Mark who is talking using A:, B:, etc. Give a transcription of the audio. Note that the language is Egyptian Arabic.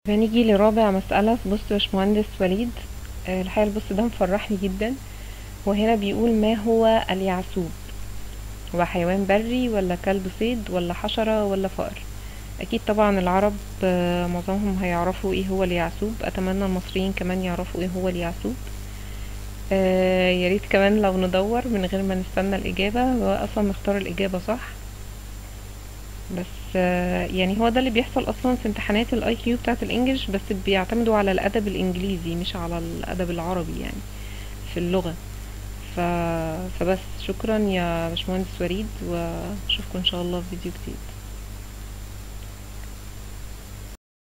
A: هنيجي لرابع مسألة في بص يا باشمهندس وليد آه، الحقيقة البص ده مفرحني جدا وهنا بيقول ما هو اليعسوب هو حيوان بري ولا كلب صيد ولا حشرة ولا فأر أكيد طبعا العرب آه، معظمهم هيعرفوا ايه هو اليعسوب أتمنى المصريين كمان يعرفوا ايه هو اليعسوب آه، ياريت كمان لو ندور من غير ما نستنى الإجابة هو أصلا نختار الإجابة صح بس آه، يعني هو ده اللي بيحصل اصلا في امتحانات الاي كيو بتاعت الانجليش بس بيعتمدوا على الادب الانجليزي مش على الادب العربي يعني في اللغة ف... فبس شكرا يا باشمهندس وليد واشوفكم ان شاء الله في فيديو جديد